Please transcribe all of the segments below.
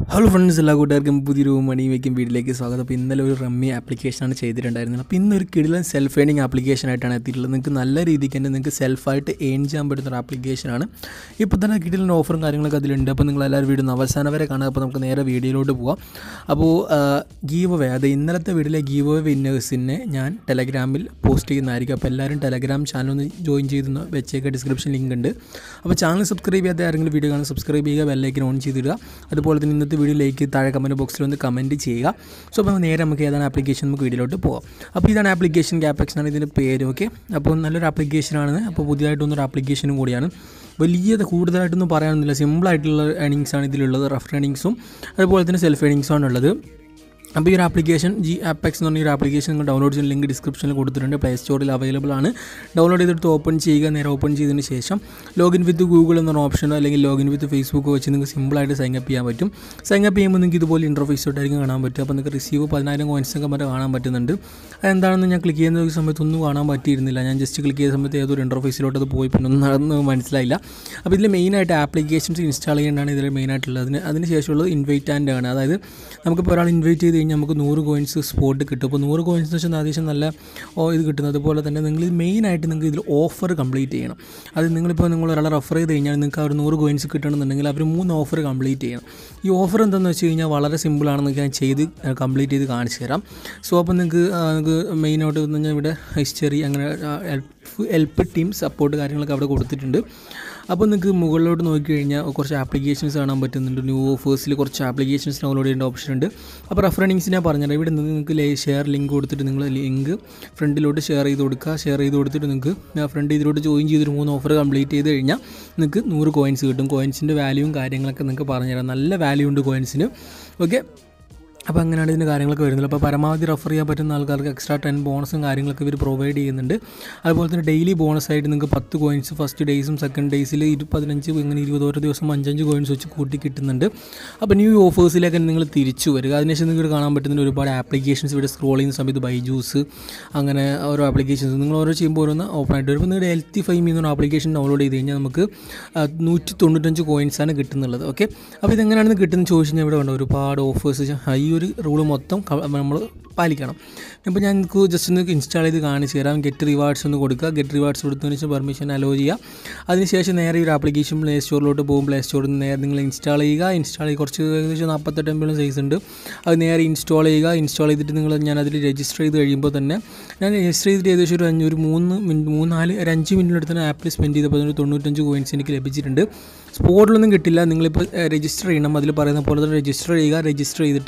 hello friends എല്ലാ കൂട്ടുകാർക്കും പുതിയൊരു മണി മേക്കും വീട്ടിലേക്ക് സ്വാഗതം അപ്പോൾ ഇന്നലെ ഒരു റമ്മി ആപ്ലിക്കേഷനാണ് ചെയ്തിട്ടുണ്ടായിരുന്നത് അപ്പോൾ ഇന്നൊരു കിടിലൻ സെൽഫ് ഏണിംഗ് ആപ്ലിക്കേഷൻ ആയിട്ടാണ് എത്തിയിട്ടുള്ളത് നിങ്ങൾക്ക് നല്ല രീതിക്ക് തന്നെ നിങ്ങൾക്ക് സെൽഫായിട്ട് ഏൺ ചെയ്യാൻ പറ്റുന്ന ഒരു ആപ്ലിക്കേഷനാണ് ഇപ്പോൾ തന്നെ കിടിലൻ ഓഫറും കാര്യങ്ങളൊക്കെ അതിലുണ്ട് അപ്പോൾ നിങ്ങൾ എല്ലാവരും വീഡിയോ ഒന്ന് അവസാനം വരെ കാണുക അപ്പോൾ നമുക്ക് നേരെ വീഡിയോയിലോട്ട് പോവാം അപ്പോൾ ഗീവ് അവേ അത് ഇന്നലത്തെ വീഡിയോയിലെ ഗീവ് അവേ വിന്നേഴ്സിനെ ഞാൻ ടെലഗ്രാമിൽ പോസ്റ്റ് ചെയ്യുന്നതായിരിക്കും അപ്പോൾ എല്ലാവരും ടെലഗ്രാം ചാനൽ ഒന്ന് ജോയിൻ ചെയ്ത് വെച്ചേക്കുക ഡിസ്ക്രിപ്ഷൻ ലിങ്ക് ഉണ്ട് അപ്പോൾ ചാനൽ സബ്സ്ക്രൈബ് ചെയ്യാത്ത ആരെങ്കിലും വീഡിയോ കാണാൻ സബ്സ്ക്രൈബ് ചെയ്യുക ബെല്ലൈക്കൻ ഓൺ ചെയ്തിടുക അതുപോലെ തന്നെ ഇന്നത്തെ വീഡിയോയിലേക്ക് താഴെ കമൻറ്റ് ബോക്സിൽ ഒന്ന് കമൻറ്റ് ചെയ്യുക സോ അപ്പോൾ നേരെ നമുക്ക് ഏതാണ് ആപ്ലിക്കേഷൻ നമുക്ക് വീഡിയോയിലോട്ട് പോകാം അപ്പോൾ ഇതാണ് ആപ്ലിക്കേഷൻ ക്യാപെക്സ് ആണ് ഇതിൻ്റെ പേര് ഓക്കെ അപ്പോൾ നല്ലൊരു ആപ്ലിക്കേഷനാണ് അപ്പോൾ പുതിയതായിട്ടൊന്നൊരു ആപ്ലിക്കേഷനും കൂടിയാണ് വലിയ കൂടുതലായിട്ടൊന്നും പറയാനൊന്നുമില്ല സിമ്പിളായിട്ടുള്ള ഏണിങ്സ് ആണ് ഇതിലുള്ളത് റഫ് ഏണിങ്സും അതുപോലെ തന്നെ സെൽഫ് ഏണിങ്സും ആണ് ഉള്ളത് അപ്പോൾ ഈ ഒരു ആപ്ലിക്കേഷൻ ജി ആപ്പെക്സ് എന്ന് പറഞ്ഞ ഒരു ആപ്ലിക്കേഷൻ നിങ്ങൾ ഡൗൺലോഡ് ചെയ്യുന്ന ലിങ്ക് ഡിസ്ക്രിപ്ഷനിൽ കൊടുത്തിട്ടുണ്ട് പ്ലേ സ്റ്റോറിൽ അവൈലബിൾ ആണ് ഡൗൺലോഡ് ചെയ്തെടുത്ത് ഓപ്പൺ ചെയ്യുക നേരെ ഓപ്പൺ ചെയ്തതിന് ശേഷം ലോഗിൻ വിത്ത് ഗൂഗിൾ എന്നൊരു ഓപ്ഷനോ അല്ലെങ്കിൽ ലോഗിൻ വിത്ത് ഫേസ്ബുക്ക് വെച്ച് നിങ്ങൾക്ക് സിമ്പിളായിട്ട് സൈൻ അപ്പ് ചെയ്യാൻ പറ്റും സൈൻ അപ്പ് ചെയ്യുമ്പോൾ നിങ്ങൾക്ക് ഇതുപോലെ ഇൻ്റർഫേസ് ആയിട്ടായിരിക്കും കാണാൻ പറ്റും അപ്പോൾ നിങ്ങൾക്ക് റിസീവ് പതിനായിരം കോയിൻസ് ഒക്കെ മറ്റേ കാണാൻ പറ്റുന്നുണ്ട് അതെന്താണെന്ന് ഞാൻ ക്ലിക്ക് ചെയ്യുന്ന സമയത്ത് ഒന്നും കാണാൻ പറ്റിയിരുന്നില്ല ഞാൻ ജസ്റ്റ് ക്ലിക്ക് ചെയ്ത സമയത്ത് ഏതൊരു ഇൻ്റർഫേസിലോട്ട് അത് പോയി പിന്നെ ഒന്നും നടന്ന് മനസ്സിലായില്ല അപ്പോൾ ഇതിൽ മെയിനായിട്ട് ആപ്ലിക്കേഷൻസ് ഇൻസ്റ്റാൾ ചെയ്യേണ്ടതാണ് ഇതിൽ മെയിനായിട്ടുള്ളത് അതിന് അതിന് ശേഷമുള്ളത് ഇൻവൈറ്റ് ആൻഡ് ആണ് അതായത് നമുക്കിപ്പോൾ ഒരാൾ ഇൻവൈറ്റ് ചെയ്ത് കഴിഞ്ഞാൽ നമുക്ക് നൂറ് കോയിൻസ് സ്പോട്ട് കിട്ടും അപ്പോൾ നൂറ് കോയിൻസ് എന്ന് വെച്ചാൽ അത്യാവശ്യം നല്ല ഓ ഇത് കിട്ടുന്നത് അതുപോലെ തന്നെ നിങ്ങൾ ഇത് മെയിനായിട്ട് നിങ്ങൾക്ക് ഇതിൽ ഓഫർ കംപ്ലീറ്റ് ചെയ്യണം അത് നിങ്ങളിപ്പോൾ നിങ്ങൾ ഒരാളെ റെഫർ ചെയ്ത് കഴിഞ്ഞാൽ നിങ്ങൾക്ക് ആ ഒരു നൂറ് കോയിൻസ് കിട്ടണമെന്നുണ്ടെങ്കിൽ അവർ മൂന്ന് ഓഫർ കംപ്ലീറ്റ് ചെയ്യണം ഈ ഓഫർ എന്താണെന്ന് വെച്ച് കഴിഞ്ഞാൽ വളരെ സിമ്പിളാണെന്ന് ഞാൻ ചെയ്ത് കംപ്ലീറ്റ് ചെയ്ത് കാണിച്ചു തരാം സോ അപ്പോൾ നിങ്ങൾക്ക് നിങ്ങൾക്ക് മെയിനായിട്ട് എന്ന് പറഞ്ഞാൽ ഇവിടെ ഹിസ്റ്ററി അങ്ങനെ ഹെൽപ്പ് ഹെൽപ്പ് ടീം സപ്പോർട്ട് കാര്യങ്ങളൊക്കെ അവിടെ കൊടുത്തിട്ടുണ്ട് അപ്പോൾ നിങ്ങൾക്ക് മുകളിലോട്ട് നോക്കി കഴിഞ്ഞാൽ കുറച്ച് ആപ്ലിക്കേഷൻസ് കാണാൻ പറ്റുന്നുണ്ട് ന്യൂ ഓഫേഴ്സിൽ കുറച്ച് ആപ്ലിക്കേഷൻസ് ഡൗൺലോഡ് ചെയ്യേണ്ട ഓപ്ഷൻ ഉണ്ട് അപ്പോൾ റെഫറൻസ് ഞാൻ പറഞ്ഞുതരാം ഇവിടെ നിന്ന് നിങ്ങൾക്ക് ഷെയർ ലിങ്ക് കൊടുത്തിട്ട് നിങ്ങൾ ലിങ്ക് ഫ്രണ്ടിലോട്ട് ഷെയർ ചെയ്ത് കൊടുക്കുക ഷെയർ ചെയ്ത് കൊടുത്തിട്ട് നിങ്ങൾക്ക് ഫ്രണ്ട് ഇതിലോട്ട് ജോയിൻ ചെയ്തൊരു മൂന്ന് ഓഫർ കംപ്ലീറ്റ് ചെയ്ത് കഴിഞ്ഞാൽ നിങ്ങൾക്ക് നൂറ് കോയിൻസ് കിട്ടും കോയിൻസിൻ്റെ വാല്യൂവും കാര്യങ്ങളൊക്കെ നിങ്ങൾക്ക് പറഞ്ഞുതരാം നല്ല വാല്യൂ ഉണ്ട് കോയിൻസിന് ഓക്കെ അപ്പോൾ അങ്ങനെയാണ് ഇതിൻ്റെ കാര്യങ്ങളൊക്കെ വരുന്നത് അപ്പോൾ പരമാവധി റെഫർ ചെയ്യാൻ പറ്റുന്ന ആൾക്കാർക്ക് എക്സ്ട്രാ ടെൻ ബോണസും കാര്യങ്ങളൊക്കെ ഇവർ പ്രൊവൈഡ് ചെയ്യുന്നുണ്ട് അതുപോലെ തന്നെ ഡെയിലി ബോണസ് ആയിട്ട് നിങ്ങൾക്ക് പത്ത് കോയിൻസ് ഫസ്റ്റ് ഡേയ്സും സെക്കൻഡ് ഡേയ്സിൽ ഇരു പതിനഞ്ച് ഇങ്ങനെ ഇരുപത് ഓരോ ദിവസം അഞ്ചഞ്ച് കോയിൻസ് വെച്ച് കൂട്ടി കിട്ടുന്നുണ്ട് അപ്പോൾ ന്യൂ ഓഫേഴ്സിലേക്ക് നിങ്ങൾ തിരിച്ചു വരിക അതിനുശേഷം നിങ്ങൾക്ക് കാണാൻ പറ്റുന്ന ഒരുപാട് ആപ്ലിക്കേഷൻസ് ഇവിടെ സ്ക്രോൾ ചെയ്യുന്ന സമയത്ത് ബൈജൂസ് അങ്ങനെ ഓരോ ആപ്ലിക്കേഷൻസ് നിങ്ങൾ ഓരോ ചെയ്യുമ്പോൾ ഓരോന്ന് ഓപ്പൺ ആയിട്ട് വരും അപ്പോൾ നിങ്ങളുടെ ഹെൽത്തി ഫൈം എന്നൊരു ആപ്ലിക്കേഷൻ ഡൗൺലോഡ് ചെയ്ത് കഴിഞ്ഞാൽ നമുക്ക് നൂറ്റി തൊണ്ണൂറ്റഞ്ച് കോയിൻസാണ് കിട്ടുന്നുള്ളത് ഓക്കെ അപ്പോൾ ഇതെങ്ങനെയാണെന്ന് കിട്ടുന്നത് ചോദിച്ചു കഴിഞ്ഞാൽ ഇവിടെ ഉണ്ട് ഒരുപാട് ഓഫേഴ്സ് ഈ ഒരു റൂള് മൊത്തം നമ്മൾ പാലിക്കണം ഇപ്പോൾ ഞാൻ നിങ്ങൾക്ക് ജസ്റ്റ് ഒന്ന് ഇൻസ്റ്റാൾ ചെയ്ത് കാണിച്ചു തരാം ഗെറ്റ് റിവാർഡ്സ് ഒന്ന് കൊടുക്കുക ഗെറ്റ് റിവാർഡ്സ് കൊടുത്തതിന് ശേഷം പെർമിഷൻ അലോ ചെയ്യുക അതിനുശേഷം നേരെ ഒരു ആപ്ലിക്കേഷൻ പ്ലേ സ്റ്റോറിലോട്ട് പോകും പ്ലേ സ്റ്റോറിൽ നിന്ന് നേരെ നിങ്ങൾ ഇൻസ്റ്റാൾ ചെയ്യുക ഇൻസ്റ്റാൾ ചെയ്ത് കുറച്ച് ഏകദേശം നാൽപ്പത്തെട്ട് എം ബിയോളം സൈസ് ഉണ്ട് അത് നേരെ ഇൻസ്റ്റാൾ ചെയ്യുക ഇൻസ്റ്റാൾ ചെയ്തിട്ട് നിങ്ങൾ ഞാൻ അതിൽ രജിസ്റ്റർ ചെയ്ത് കഴിയുമ്പോൾ തന്നെ ഞാൻ രജിസ്റ്റർ ചെയ്തിട്ട് ഏകദേശം ഒരു അഞ്ഞൂറ് മൂന്ന് മിനിറ്റ് മൂന്നാല് ഒരു അഞ്ച് മിനിറ്റിനടുത്ത് തന്നെ ആപ്പിൽ സ്പെൻഡ് ചെയ്തപ്പോൾ അതിന് തൊണ്ണൂറ്റഞ്ച് കോയിൻസ് എനിക്ക് ലഭിച്ചിട്ടുണ്ട് സ്പോട്ടിലൊന്നും കിട്ടില്ല നിങ്ങളിപ്പോൾ രജിസ്റ്റർ ചെയ്യണം അതിൽ പറയുന്ന പോലെ തന്നെ രജിസ്റ്റർ ചെയ്യുക രജിസ്റ്റർ ചെയ്തിട്ട്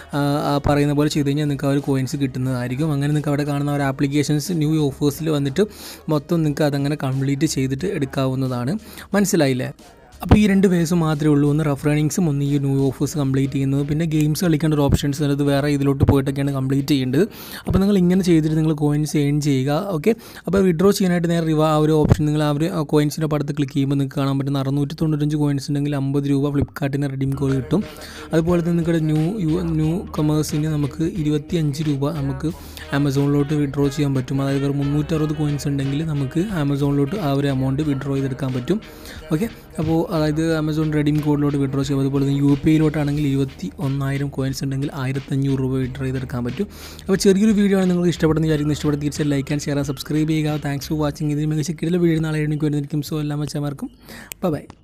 പറയുന്ന പോലെ ചെയ്ത് കഴിഞ്ഞാൽ നിങ്ങൾക്ക് ആ ഒരു കോയിൻസ് കിട്ടുന്നതായിരിക്കും അങ്ങനെ നിങ്ങൾക്ക് അവിടെ കാണുന്ന ഒരു ആപ്ലിക്കേഷൻസ് ന്യൂ ഓഫേഴ്സിൽ വന്നിട്ട് മൊത്തം നിങ്ങൾക്ക് അതങ്ങനെ കംപ്ലീറ്റ് ചെയ്തിട്ട് എടുക്കാവുന്നതാണ് മനസ്സിലായില്ലേ അപ്പോൾ ഈ രണ്ട് വേസ് മാത്രമേ ഉള്ളൂ ഒന്ന് റഫറണിങ്സും ഒന്ന് ഈ ന്യൂ ഓഫേഴ്സ് കംപ്ലീറ്റ് ചെയ്യുന്നത് പിന്നെ ഗെയിംസ് കളിക്കേണ്ട ഒരു ഓപ്ഷൻസ് അത് വേറെ ഇതിലോട്ട് പോയിട്ടൊക്കെയാണ് കംപ്ലീറ്റ് ചെയ്യേണ്ടത് അപ്പോൾ നിങ്ങൾ ഇങ്ങനെ ചെയ്തിട്ട് നിങ്ങൾ കോയിൻസ് ഏൺ ചെയ്യുക ഓക്കെ അപ്പോൾ വിഡ്രോ ചെയ്യാനായിട്ട് നേരെ റിവ ആ ഒരു ഓപ്ഷൻ നിങ്ങൾ ആ ഒരു കോയിൻസിൻ്റെ പടത്ത് ക്ലിക്ക് ചെയ്യുമ്പോൾ നിങ്ങൾക്ക് കാണാൻ പറ്റുന്ന അറുന്നൂറ്റി തൊണ്ണൂറ്റഞ്ച് കോയിൻസ് ഉണ്ടെങ്കിൽ അമ്പത് രൂപ ഫ്ലിപ്കാർട്ടിന് റെഡീം കോഡ് കിട്ടും അതുപോലെ തന്നെ നിങ്ങളുടെ ന്യൂ യു ന്യൂ കൊമേഴ്സിന് നമുക്ക് ഇരുപത്തി അഞ്ച് രൂപ നമുക്ക് ആമസോണിലോട്ട് വിഡ്രോ ചെയ്യാൻ പറ്റും അതായത് ഒരു മുന്നൂറ്ററുപത് കോയിൻസ് ഉണ്ടെങ്കിൽ നമുക്ക് ആമസോണിലോട്ട് ആ ഒരു എമൗണ്ട് വിഡ്രോ ചെയ്തെടുക്കാൻ പറ്റും ഓക്കെ അപ്പോൾ അതായത് ആമസോൺ റെഡീം കോഡിലോട്ട് വിഡ്രോ ചെയ്യും അതുപോലെ തന്നെ യു പി ഐയിലോട്ടാണെങ്കിൽ ഇരുപത്തി ഒന്നായിരം കോയിൻസ് ഉണ്ടെങ്കിൽ ആയിരത്തഞ്ഞൂറ് രൂപ വിഡ്രോ ചെയ്തെടുക്കാൻ പറ്റും അപ്പോൾ ചെറിയൊരു വീഡിയോ ആണ് നിങ്ങൾക്ക് ഇഷ്ടപ്പെടുന്ന വിചാരിക്കുന്നത് ഇഷ്ടപ്പെടുന്ന തീർച്ചയായും ലൈക്ക് ആൻഡ് ഷെയർ സബ്സ്ക്രൈബ് ചെയ്യുക താങ്ക്സ് ഫോർ വാച്ചിങ് ഇതിന് മികച്ച കിടല വീഡിയോ നാളെ എഴുതി വരുന്നതായിരിക്കും സോ എല്ലാ മച്ചമാർക്കും ബൈ